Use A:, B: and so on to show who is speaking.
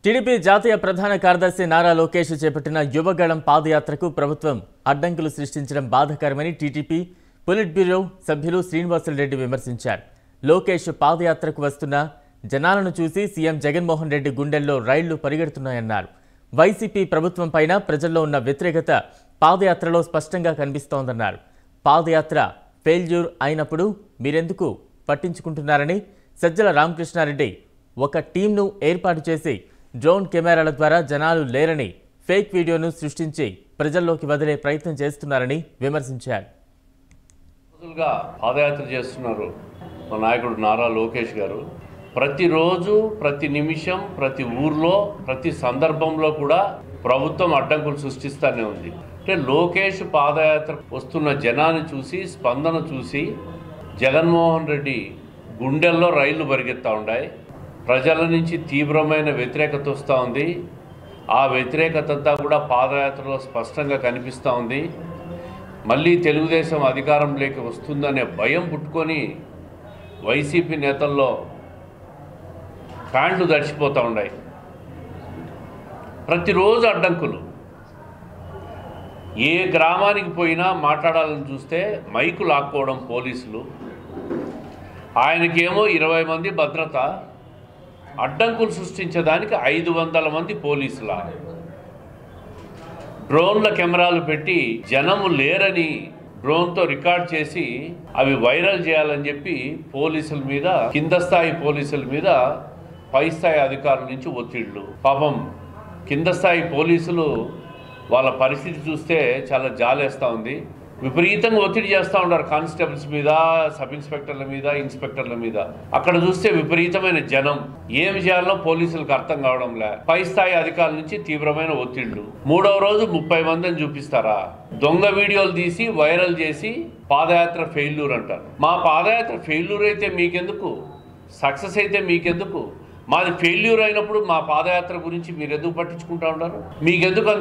A: TDP జాతీయ ప్రధాన కార్యదర్శి నారా లోకేష్ చేపట్టిన యువగళం పాదయాత్రకు ప్రభుత్వం అడ్డంకులు సృష్టించడం బాధాకరమని టీడీపీ పొలిట్ బ్యూరో సభ్యులు శ్రీనివాసులరెడ్డి విమర్శించారు లోకేష్ పాదయాత్రకు వస్తున్న జనాలను చూసి సీఎం జగన్మోహన్ రెడ్డి గుండెల్లో రైళ్లు పరిగెడుతున్నాయన్నారు వైసీపీ ప్రభుత్వం పైన ప్రజల్లో ఉన్న వ్యతిరేకత పాదయాత్రలో స్పష్టంగా కనిపిస్తోందన్నారు పాదయాత్ర ఫెయిల్యూర్ అయినప్పుడు మీరెందుకు పట్టించుకుంటున్నారని సజ్జల రామకృష్ణారెడ్డి ఒక టీంను ఏర్పాటు చేసి డ్రోన్ కెమెరాల ద్వారా జనాలు లేరని ఫేక్ వీడియోను సృష్టించి ప్రజల్లోకి వదిలే ప్రయత్నం చేస్తున్నారని విమర్శించారు
B: రోజులుగా పాదయాత్ర చేస్తున్నారు మా నాయకుడు నారా లోకేష్ గారు ప్రతిరోజు ప్రతి నిమిషం ప్రతి ఊర్లో ప్రతి సందర్భంలో కూడా ప్రభుత్వం అడ్డంకులు సృష్టిస్తూనే ఉంది అంటే లోకేష్ పాదయాత్ర వస్తున్న జనాన్ని చూసి స్పందన చూసి జగన్మోహన్ రెడ్డి గుండెల్లో రైళ్లు పరిగెత్తా ఉన్నాయి ప్రజల నుంచి తీవ్రమైన వ్యతిరేకత వస్తూ ఉంది ఆ వ్యతిరేకత అంతా కూడా పాదయాత్రలో స్పష్టంగా కనిపిస్తూ ఉంది మళ్ళీ తెలుగుదేశం అధికారంలోకి వస్తుందనే భయం పుట్టుకొని వైసీపీ నేతల్లో ప్యాంట్లు దడిచిపోతూ ఉన్నాయి ప్రతిరోజు అడ్డంకులు ఏ గ్రామానికి పోయినా మాట్లాడాలని చూస్తే మైకు లాక్కోవడం పోలీసులు ఆయనకేమో ఇరవై మంది భద్రత అడ్డంకులు సృష్టించడానికి ఐదు వందల మంది పోలీసుల డ్రోన్ల కెమెరాలు పెట్టి జనము లేరని డ్రోన్తో రికార్డ్ చేసి అవి వైరల్ చేయాలని చెప్పి పోలీసుల మీద కింద స్థాయి పోలీసుల మీద పై స్థాయి అధికారుల నుంచి ఒత్తిళ్లు పాపం కింద స్థాయి పోలీసులు వాళ్ళ పరిస్థితి చూస్తే చాలా జాలేస్తూ ఉంది విపరీతంగా ఒత్తిడి చేస్తూ ఉన్నారు కానిస్టేబుల్స్ మీద సబ్ ఇన్స్పెక్టర్ల మీద ఇన్స్పెక్టర్ల మీద అక్కడ చూస్తే విపరీతమైన జనం ఏమి చేయాలో పోలీసులకు అర్థం కావడం లే పై స్థాయి అధికారుల నుంచి తీవ్రమైన ఒత్తిళ్లు మూడవ రోజు ముప్పై మందిని చూపిస్తారా దొంగ వీడియోలు తీసి వైరల్ చేసి పాదయాత్ర ఫెయిల్యూర్ అంటారు మా పాదయాత్ర ఫెయిల్యూర్ అయితే మీకెందుకు సక్సెస్ అయితే మీకెందుకు మాది ఫెయిల్యూర్ అయినప్పుడు మా పాదయాత్ర గురించి మీరు ఎందుకు పట్టించుకుంటా ఉన్నారు మీకెందుకు అంత